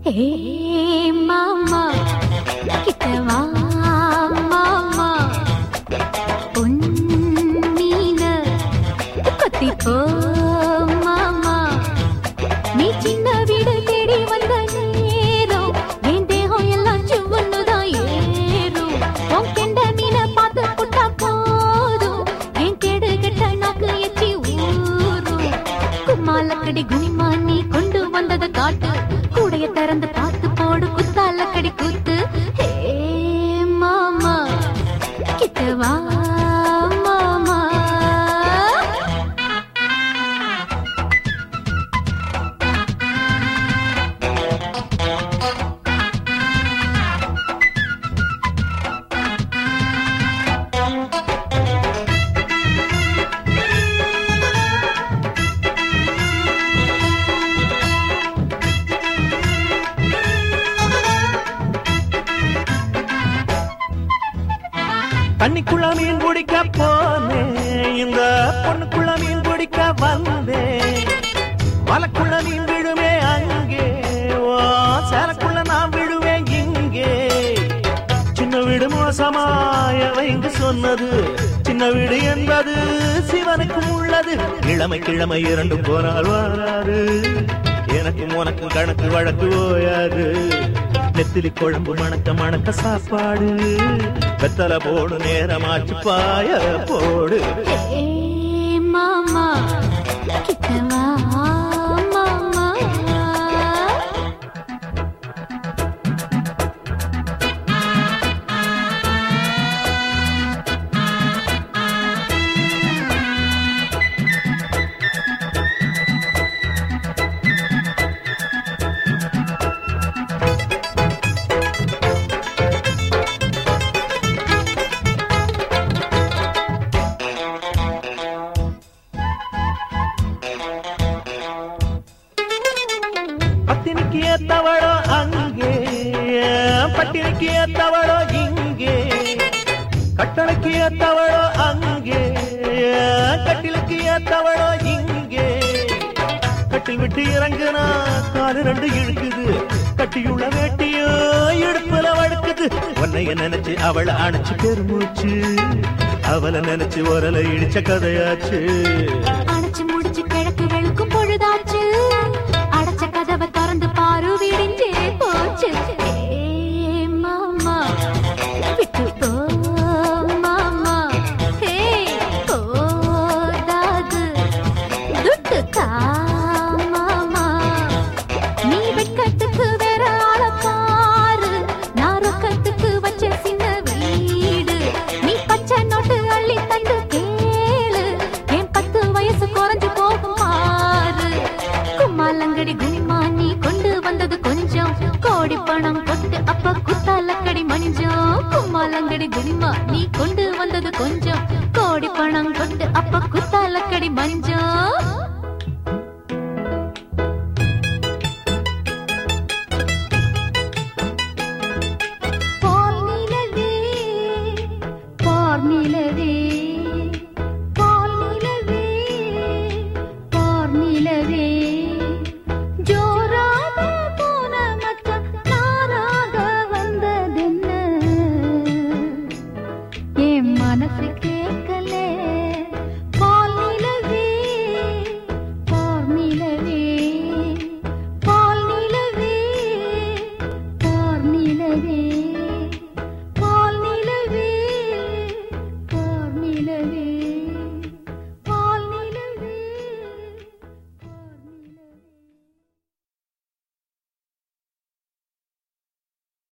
ஏ மாமா கிட்ட வா மாமா பொன்னீன கொத்தி போ மாமா நீ சின்ன வீடு தேடி வந்த நேரம் என் தேகம் எல்லாம் சுவன்னுதான் ஏறும் உன் கெண்ட மீனை பார்த்து புட்டா போதும் என் கேடு கெட்ட நாக்கு எச்சி ஊரும் கும்மாலக்கடி குனிமா நீ கொண்டு வந்தத காட்டு கூடைய திறந்து பார்த்து போடு குத்தாலக்கடி கூத்து ஹே மாமா கிட்ட வா மாமா தண்ணிக்குள்ள மீன் பிடிக்க போனேன் இந்த பொண்ணுக்குள்ள மீன் பிடிக்க வந்தேன் வலக்குள்ள மீன் விழுமே அங்கே ஓ சேலக்குள்ள நான் விழுவேன் இங்கே சின்ன வீடு மோசமாயவ இங்கு சொன்னது சின்ன வீடு என்பது சிவனுக்கும் உள்ளது கிழமை கிழமை இரண்டு போனால் வராது எனக்கும் உனக்கும் கணக்கு வழக்கு ஓயாது நெத்திலி குழம்பு மணக்க மணக்க சாப்பாடு வெத்தலை போடு நேரமாச்சு பாய போடு ஏ மாமா கிட்ட வா மாமா பத்தினிக்கு ஏத்தவளோ அங்கே பட்டினிக்கு ஏத்தவளோ இங்கே கட்டளைக்கு ஏத்தவளோ அங்கே கட்டிலுக்கு ஏத்தவளோ இங்கே கட்டில் விட்டு இறங்குனா காலு ரெண்டு இழுக்குது கட்டியுள்ள வேட்டியோ இடுப்புல வழுக்குது உன்னைய நினைச்சு அவளை அணைச்சு பெருமூச்சு அவளை நினைச்சு உரலை இடிச்ச கதையாச்சு அடைச்சு முடிச்சு கிழக்கு வெளுக்கும் பொழுதாச்சு அடைச்ச கதவை திறந்து பாரு விடிஞ்சே போச்சு ஏ மாமா விட்டு போ மாமா ஹே போதாது துட்டு தா மாமா நீ வெட்கத்துக்கு வேற ஆள பாரு நான் ரொக்கத்துக்கு வச்ச சின்ன வீடு நீ பச்சை நோட்டு அள்ளி தந்து கேளு என் பத்து வயசு குறைஞ்சு போகும் பாரு கும்மாலங்கடி கும்மா நீ கொண்டு வந்தது கொஞ்சம் கோடி பணம் கொட்டு அப்ப குத்தாலக்கடி மணிஞ்சோம் கும்மாலங்கடி கும்மா நீ கொண்டு வந்தது கொஞ்சம் கோடி பணம் கொட்டு அப்ப குத்தாலக்கடி மஞ்சம்